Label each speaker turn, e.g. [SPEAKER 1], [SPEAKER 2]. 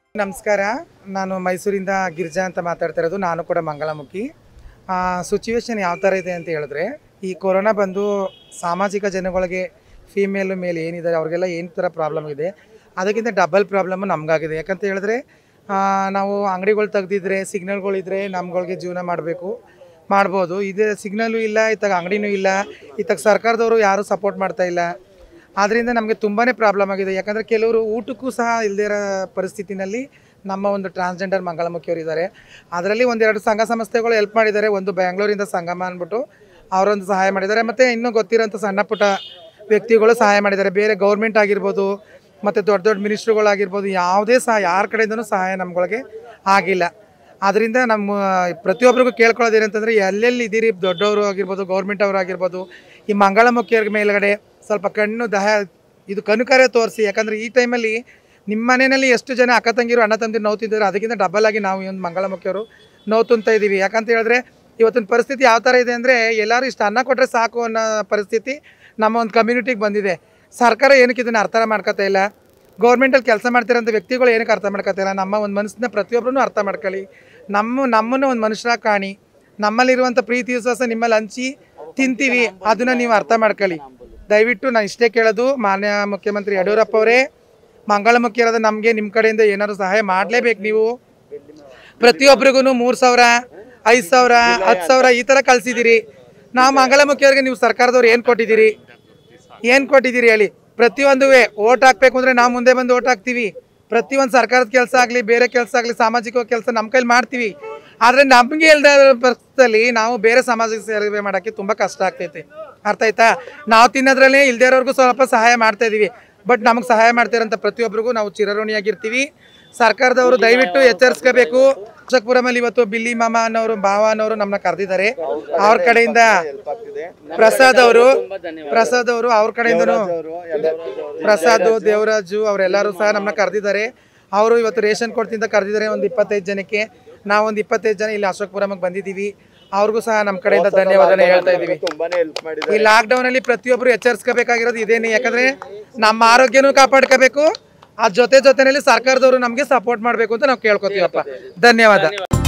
[SPEAKER 1] ನಮಸ್ಕಾರ ನಾನು ಮೈಸೂರಿಂದ ಗಿರಿಜಾ ಅಂತ ಮಾತಾಡ್ತಾ ಇರೋದು ನಾನು ಕೂಡ ಮಂಗಳಮುಖಿ ಸಿಚುವೇಶನ್ ಯಾವ ಥರ ಇದೆ ಅಂತ ಹೇಳಿದ್ರೆ ಈ ಕೊರೋನಾ ಬಂದು ಸಾಮಾಜಿಕ ಜನಗಳಿಗೆ ಫೀಮೇಲು ಮೇಲೆ ಏನಿದ್ದಾರೆ ಅವ್ರಿಗೆಲ್ಲ ಏನು ಥರ ಪ್ರಾಬ್ಲಮ್ ಇದೆ ಅದಕ್ಕಿಂತ ಡಬಲ್ ಪ್ರಾಬ್ಲಮ್ಮು ನಮಗಾಗಿದೆ ಯಾಕಂತ ಹೇಳಿದ್ರೆ ಆ, ನಾವು ಅಂಗಡಿಗಳು ತೆಗ್ದಿದ್ರೆ ಸಿಗ್ನಲ್ಗಳಿದ್ರೆ ನಮ್ಗಳಿಗೆ ಜೀವನ ಮಾಡಬೇಕು ಮಾಡ್ಬೋದು ಇದು ಸಿಗ್ನಲ್ಲು ಇಲ್ಲ ಇತ್ತಾಗ ಅಂಗಡಿನೂ ಇಲ್ಲ ಇತ್ತಾಗ ಸರ್ಕಾರದವರು ಯಾರೂ ಸಪೋರ್ಟ್ ಮಾಡ್ತಾ ಇಲ್ಲ ಆದ್ದರಿಂದ ನಮಗೆ ತುಂಬಾ ಪ್ರಾಬ್ಲಮ್ ಆಗಿದೆ ಯಾಕಂದರೆ ಕೆಲವರು ಊಟಕ್ಕೂ ಸಹ ಇಲ್ಲದೇ ಇರೋ ಪರಿಸ್ಥಿತಿನಲ್ಲಿ ನಮ್ಮ ಒಂದು ಟ್ರಾನ್ಸ್ಜೆಂಡರ್ ಮಂಗಳಮುಖಿಯವರು ಇದ್ದಾರೆ ಅದರಲ್ಲಿ ಒಂದೆರಡು ಸಂಘ ಸಂಸ್ಥೆಗಳು ಹೆಲ್ಪ್ ಮಾಡಿದ್ದಾರೆ ಒಂದು ಬೆಂಗಳೂರಿಂದ ಸಂಗಮ ಅಂದ್ಬಿಟ್ಟು ಅವರೊಂದು ಸಹಾಯ ಮಾಡಿದ್ದಾರೆ ಮತ್ತು ಇನ್ನೂ ಗೊತ್ತಿರೋಂಥ ಸಣ್ಣ ಪುಟ್ಟ ವ್ಯಕ್ತಿಗಳು ಸಹಾಯ ಮಾಡಿದ್ದಾರೆ ಬೇರೆ ಗೌರ್ಮೆಂಟ್ ಆಗಿರ್ಬೋದು ಮತ್ತು ದೊಡ್ಡ ದೊಡ್ಡ ಮಿನಿಸ್ಟ್ರುಗಳಾಗಿರ್ಬೋದು ಯಾವುದೇ ಸಹ ಯಾರ ಕಡೆಯಿಂದನೂ ಸಹಾಯ ನಮ್ಗಳಿಗೆ ಆಗಿಲ್ಲ ಅದರಿಂದ ನಮ್ಮ ಪ್ರತಿಯೊಬ್ಬರಿಗೂ ಕೇಳ್ಕೊಳ್ಳೋದು ಏನಂತಂದರೆ ಎಲ್ಲೆಲ್ಲಿ ಇದ್ದೀರಿ ದೊಡ್ಡವರು ಆಗಿರ್ಬೋದು ಗೌರ್ಮೆಂಟ್ ಅವರು ಆಗಿರ್ಬೋದು ಈ ಮಂಗಳಮುಖಿಯರ ಮೇಲ್ಗಡೆ ಸ್ವಲ್ಪ ಕಣ್ಣು ದಹ ಇದು ಕನುಕರೆ ತೋರಿಸಿ ಯಾಕಂದರೆ ಈ ಟೈಮಲ್ಲಿ ನಿಮ್ಮ ಮನೆಯಲ್ಲಿ ಎಷ್ಟು ಜನ ಅಕ್ಕ ತಂಗಿರು ಅಣ್ಣ ತಂದಿರು ನೋವು ತಿಂದಿದ್ದಾರೆ ಅದಕ್ಕಿಂತ ಡಬಲ್ ಆಗಿ ನಾವು ಈ ಒಂದು ಮಂಗಳಮುಖಿಯವರು ನೋವು ತುಂಬ್ತ ಇದ್ದೀವಿ ಯಾಕಂತ ಹೇಳಿದ್ರೆ ಇವತ್ತಿನ ಪರಿಸ್ಥಿತಿ ಯಾವ ಥರ ಇದೆ ಅಂದರೆ ಎಲ್ಲರೂ ಇಷ್ಟು ಅನ್ನ ಕೊಟ್ಟರೆ ಸಾಕು ಅನ್ನೋ ಪರಿಸ್ಥಿತಿ ನಮ್ಮ ಒಂದು ಕಮ್ಯುನಿಟಿಗೆ ಬಂದಿದೆ ಸರ್ಕಾರ ಏನಕ್ಕೆ ಇದನ್ನು ಅರ್ಥ ಮಾಡ್ಕೊತಾ ಇಲ್ಲ ಗೌರ್ಮೆಂಟಲ್ಲಿ ಕೆಲಸ ಮಾಡ್ತಿರೋಂಥ ವ್ಯಕ್ತಿಗಳು ಏನಕ್ಕೆ ಅರ್ಥ ಮಾಡ್ಕೊತಾ ಇಲ್ಲ ನಮ್ಮ ಒಂದು ಮನಸ್ಸನ್ನ ಪ್ರತಿಯೊಬ್ಬರೂ ಅರ್ಥ ಮಾಡ್ಕೊಳ್ಳಿ ನಮ್ಮ ನಮ್ಮನ್ನು ಒಂದು ಮನುಷ್ಯರಾಗಿ ಕಾಣಿ ನಮ್ಮಲ್ಲಿರುವಂಥ ಪ್ರೀತಿ ವಿಶ್ವಾಸ ನಿಮ್ಮಲ್ಲಿ ಹಂಚಿ ತಿಂತೀವಿ ಅದನ್ನು ನೀವು ಅರ್ಥ ಮಾಡ್ಕೊಳ್ಳಿ ದಯವಿಟ್ಟು ನಾನು ಇಷ್ಟೇ ಕೇಳೋದು ಮಾನ್ಯ ಮುಖ್ಯಮಂತ್ರಿ ಯಡಿಯೂರಪ್ಪ ಅವರೇ ಮಂಗಳಮುಖಿಯರಾದ ನಮಗೆ ನಿಮ್ಮ ಕಡೆಯಿಂದ ಏನಾದ್ರು ಸಹಾಯ ಮಾಡಲೇಬೇಕು ನೀವು ಪ್ರತಿಯೊಬ್ಬರಿಗೂ ಮೂರು ಸಾವಿರ ಐದು ಸಾವಿರ ಹತ್ತು ಸಾವಿರ ಈ ಥರ ಕಳಿಸಿದ್ದೀರಿ ನಾವು ಮಂಗಳಮುಖಿಯವ್ರಿಗೆ ನೀವು ಸರ್ಕಾರದವ್ರು ಏನು ಕೊಟ್ಟಿದ್ದೀರಿ ಏನು ಕೊಟ್ಟಿದ್ದೀರಿ ಹೇಳಿ ಪ್ರತಿಯೊಂದು ಓಟ್ ಹಾಕ್ಬೇಕು ಅಂದರೆ ನಾವು ಮುಂದೆ ಬಂದು ಓಟ್ ಹಾಕ್ತೀವಿ ಪ್ರತಿಯೊಂದು ಸರ್ಕಾರದ ಕೆಲಸ ಆಗಲಿ ಬೇರೆ ಕೆಲಸ ಆಗಲಿ ಸಾಮಾಜಿಕ ಕೆಲಸ ನಮ್ಮ ಕೈಲಿ ಮಾಡ್ತೀವಿ ಆದರೆ ನಮಗೆ ಇಲ್ದ ಪರಿಸ್ಥಿತಿಯಲ್ಲಿ ನಾವು ಬೇರೆ ಸಾಮಾಜಿಕ ಸೇವೆ ಮಾಡೋಕ್ಕೆ ತುಂಬ ಕಷ್ಟ ಆಗ್ತೈತೆ ಅರ್ಥ ಆಯ್ತಾ ನಾವು ತಿನ್ನೋದ್ರಲ್ಲೇ ಇಲ್ದೇ ಇರೋರ್ಗೂ ಸ್ವಲ್ಪ ಸಹಾಯ ಮಾಡ್ತಾ ಇದೀವಿ ಬಟ್ ನಮಗೆ ಸಹಾಯ ಮಾಡ್ತಿರೋಂಥ ಪ್ರತಿಯೊಬ್ಬರಿಗೂ ನಾವು ಚಿರಋಣಿಯಾಗಿರ್ತೀವಿ ಸರ್ಕಾರದವರು ದಯವಿಟ್ಟು ಎಚ್ಚರಿಸ್ಕೋಬೇಕು ಅಶೋಕ್ಪುರಮಲ್ಲಿ ಇವತ್ತು ಬಿಲ್ಲಿ ಮಾಮ ಅನ್ನೋರು ಭಾವ ಅನ್ನೋರು ನಮ್ಮನ್ನ ಕರೆದಿದ್ದಾರೆ ಅವ್ರ ಕಡೆಯಿಂದ ಪ್ರಸಾದ್ ಅವರು ಪ್ರಸಾದ್ ಅವರು ಅವ್ರ ಕಡೆಯಿಂದನು ಪ್ರಸಾದ್ ದೇವರಾಜು ಅವರೆಲ್ಲರೂ ಸಹ ನಮ್ಮನ್ನ ಕರೆದಿದ್ದಾರೆ ಅವರು ಇವತ್ತು ರೇಷನ್ ಕೊಡ್ತಿಂದ ಕರೆದಿದ್ದಾರೆ ಒಂದು ಇಪ್ಪತ್ತೈದು ಜನಕ್ಕೆ ನಾವೊಂದು ಇಪ್ಪತ್ತೈದು ಜನ ಇಲ್ಲಿ ಅಶೋಕ್ಪುರಮಗೆ ಬಂದಿದ್ದೀವಿ ಅವ್ರಿಗೂ ಸಹ ನಮ್ಮ ಕಡೆಯಿಂದ ಧನ್ಯವಾದನೆ ಹೇಳ್ತಾ ಇದ್ದೀವಿ
[SPEAKER 2] ತುಂಬಾನೇ ಹೆಲ್ಪ್ ಮಾಡಿದ್ದಾರೆ
[SPEAKER 1] ಈ ಲಾಕ್ ಡೌನ್ ಅಲ್ಲಿ ಪ್ರತಿಯೊಬ್ಬರು ಎಚ್ಚರಿಸ್ಕೋಬೇಕಾಗಿರೋದು ಇದೇನೆ ಯಾಕಂದ್ರೆ ನಮ್ಮ ಆರೋಗ್ಯನೂ ಕಾಪಾಡ್ಕೋಬೇಕು ಆ ಜೊತೆ ಜೊತೆನಲ್ಲಿ ಸರ್ಕಾರದವರು ನಮಗೆ ಸಪೋರ್ಟ್ ಮಾಡಬೇಕು ಅಂತ ನಾವು ಕೇಳ್ಕೊತೀವಪ್ಪ ಧನ್ಯವಾದ